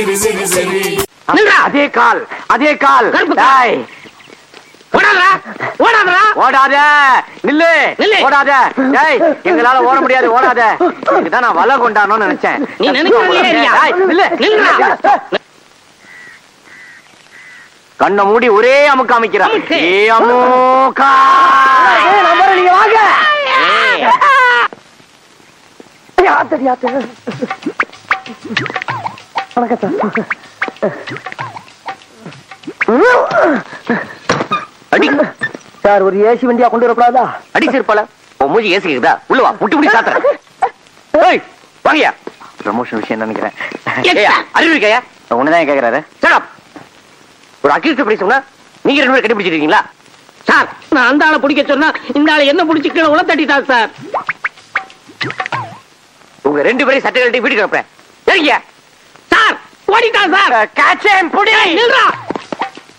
நில்றா. அதே கால் அதே கால் கருப்பு கால். டேய், ஓடாதடா ஓடாதடா ஓடாத நில்லு நில்லு. ஓடாத டேய் எங்களால ஓட முடியாது ஓடாத இதுதான் நான் வலை கொண்டானோன்னு நினைச்சேன் நீ நினைக்கிறதே இல்லையா? டேய், நில்லு நில்லுடா. கண்ணை மூடி ஒரே அமுக்கு அமைக்கிறான் அமுக்கு. ஏ அமுக்கா நீங்க வாங்க ஏய். யாத்தடி யாத்த வணக்கம் அடி சார் ஒரு ஏசி வண்டியா கொண்டு வரக்கூடாதா அடி சிறுப்பால உன் மூஞ்சி ஏசிக்குதா உள்ள வா முட்டி முடி சாத்துறேன் ஏய் வாங்கயா ப்ரமோஷன் விஷயம் நினைக்கிறேன் எத்தா. ஏய், அறிவு இருக்கையா உன்னதான் கேக்குறாரு சரி ஒரு அக்யூஸ்ட் எப்படி சொன்னா நீங்க ரெண்டு பேரும் கண்டுபிடிச்சிருக்கீங்களா சார் நான் அந்த ஆளை பிடிக்க சொன்னா இந்த ஆளை என்ன பிடிச்சி கீழே உள்ள தட்டிட்டான் சார் உங்க ரெண்டு பேரும் சட்டை கட்டி வீட்டுக்கு அனுப்புறேன் சரிங்க சார் ஓடிட்டான் சார் காச்சேன் புடி ஏய், நில்றா.